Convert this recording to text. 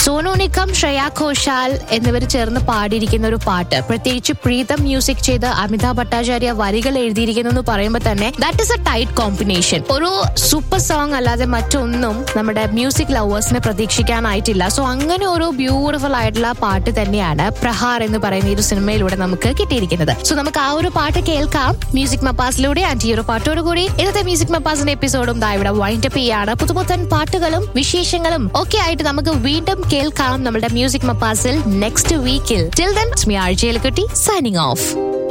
സോനു നിക്കം ശ്രേയ ഘോഷാൽ എന്നിവർ ചേർന്ന് പാടിയിരിക്കുന്ന ഒരു പാട്ട് പ്രത്യേകിച്ച് പ്രീതം മ്യൂസിക് ചെയ്ത് അമിതാഭ് ഭട്ടാചാര്യ വരികൾ എഴുതിയിരിക്കുന്നു എന്ന് പറയുമ്പോൾ തന്നെ that is a tight combination ഒരു സൂപ്പർ സോങ് അല്ലാതെ മറ്റൊന്നും നമ്മുടെ മ്യൂസിക് ലവേഴ്സിനെ പ്രതീക്ഷിക്കാനായിട്ടില്ല സോ അങ്ങനെ ഒരു ബ്യൂട്ടിഫുൾ ആയിട്ടുള്ള പാട്ട് തന്നെയാണ് പ്രഹാർ എന്ന് പറയുന്ന ഈ ഒരു സിനിമയിലൂടെ നമുക്ക് കിട്ടിയിരിക്കുന്നത് സോ നമുക്ക് ആ ഒരു പാട്ട് കേൾക്കാം മ്യൂസിക് മപ്പാസിലൂടെ ആൻഡ് ഈ ഒരു പാട്ടോടുകൂടി ഇന്നത്തെ മ്യൂസിക് മപ്പാസിന്റെ എപ്പിസോഡും ദാ ഇവിടെ വൈൻഡ് അപ്പ് ചെയ്യാണ് പുതുപുത്തൻ പാട്ടുകളും വിശേഷങ്ങളും ഒക്കെ ആയിട്ട് നമുക്ക് വീണ്ടും കേൾക്കാം നമ്മുടെ മ്യൂസിക് മപ്പാസിൽ നെക്സ്റ്റ് വീക്കിൽ ടിൽ ദൻ സ്മി ആഴ്ചയിൽ കുട്ടി സൈനിങ് ഓഫ്